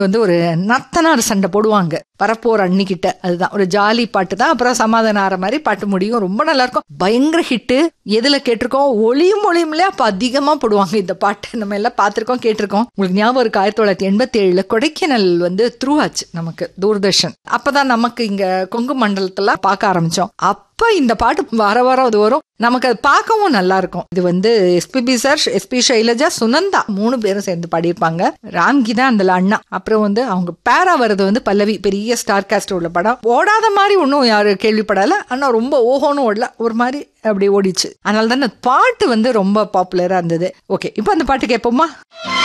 வந்து ஒரு நத்தனார் சண்டை போடுவாங்க வரப்போற அன்னிக்கிட்ட அதுதான் ஒரு ஜாலி பாட்டு தான் அப்புறம் சமாதானம் ஆற மாதிரி பாட்டு முடியும் ரொம்ப நல்லா இருக்கும் பயங்கர ஹிட்டு எதுல கேட்டிருக்கோம் ஒளியும் ஒளியும்ல அப்ப அதிகமா போடுவாங்க இந்த பாட்டு நம்ம எல்லாம் பார்த்திருக்கோம் கேட்டிருக்கோம் உங்களுக்கு ஞாபகம் இருக்கு ஆயிரத்தி தொள்ளாயிரத்தி எண்பத்தி ஏழுல கொடைக்கானல் வந்து த்ரூ ஆச்சு நமக்கு தூர்தர்ஷன் அப்பதான் நமக்கு இங்க கொங்கு மண்டலத்துல பார்க்க ஆரம்பிச்சோம் அப்ப இந்த பாட்டு வர வர அது வரும் நமக்கு அது பார்க்கவும் நல்லா இருக்கும் இது வந்து SPB sir SP Sailaja Sunandha மூணு பேரும் சேர்ந்து பாடியிருப்பாங்க ராம்கி தான் அந்த அண்ணா அப்புறம் வந்து அவங்க பேரா வர்றது வந்து பல்லவி பெரிய ஸ்டார் காஸ்ட் உள்ள படம் ஓடாத மாதிரி ஒன்றும் யாரும் கேள்விப்படல ஆனா ரொம்ப ஓஹோன்னு ஓடல ஒரு மாதிரி அப்படி ஓடிச்சு அதனால தான் அந்த பாட்டு வந்து ரொம்ப பாப்புலரா இருந்தது ஓகே இப்போ அந்த பாட்டு கேட்போமா